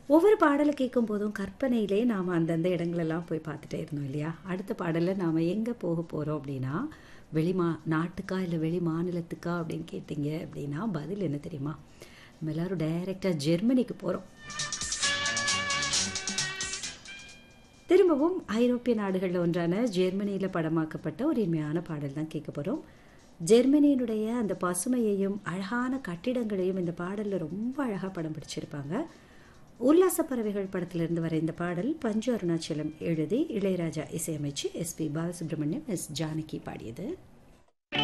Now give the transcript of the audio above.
ஒவ்வொரு பாடலை கேட்கும் போதும் கற்பனையிலே நாம் அந்தந்த இடங்களெல்லாம் போய் பார்த்துட்டே இருந்தோம் இல்லையா அடுத்த பாடலில் நாம் எங்கே போக போகிறோம் அப்படின்னா வெளிமா நாட்டுக்கா இல்லை வெளி மாநிலத்துக்கா அப்படின்னு கேட்டிங்க அப்படின்னா பதில் என்ன தெரியுமா நம்ம எல்லாரும் டைரெக்டாக ஜெர்மனிக்கு போகிறோம் திரும்பவும் ஐரோப்பிய நாடுகளில் ஒன்றான ஜெர்மனியில் படமாக்கப்பட்ட ஒரு இனிமையான பாடல் தான் கேட்க போகிறோம் ஜெர்மனியினுடைய அந்த பசுமையையும் அழகான கட்டிடங்களையும் இந்த பாடலில் ரொம்ப அழகாக படம் பிடிச்சிருப்பாங்க உல்லாச பறவைகள் படத்திலிருந்து வர இந்த பாடல் பஞ்சு அருணாச்சலம் எழுதி இளையராஜா இசையமைச்சு எஸ்பி பாலசுப்ரமணியம் எஸ் ஜானகி பாடியது